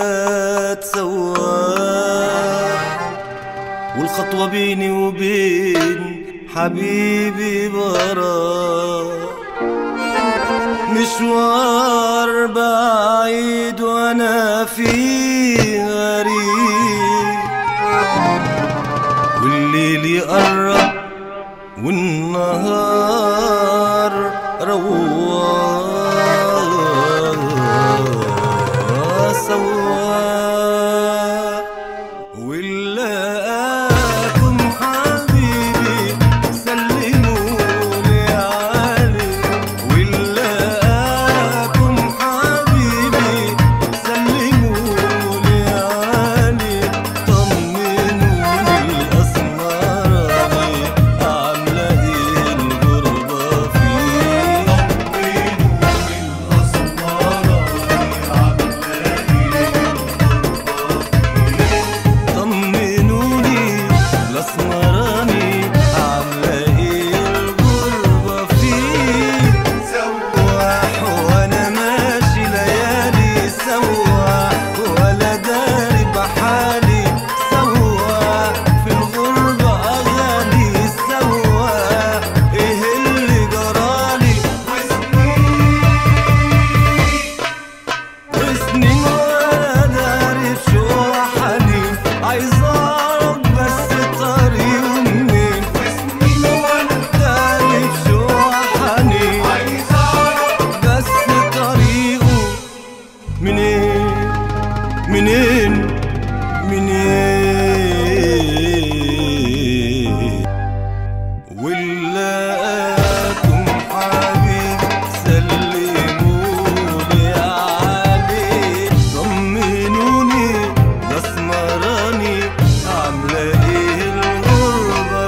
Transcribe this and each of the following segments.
فات سواح والخطوة بيني وبين حبيبي براء مشوار بعيد وانا فيه غريب والليل يقرب والنهار رواق سواق ولاكم حبيبي سلموني عليه ولاكم حبيبي سلموني عليه طمنوني الاسمراني عامله ايه الغربه فيه طمنوني الاسمراني عامله ايه الغربه فيه سواح وانا ماشي ليالي سواح ولا داري بحالي سواح في الغربة أغاني سواح إيه اللي جرالي وسنين ولا داري شو حنين عايز أعرف بس طريقه منين وسنين ولا داري شو حنين عايز أعرف بس طريقه منين منين منين ولاكم حبيب سلموني عليه طمنوني الاسمراني عامله ايه الغربه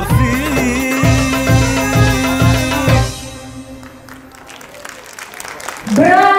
فيه برافو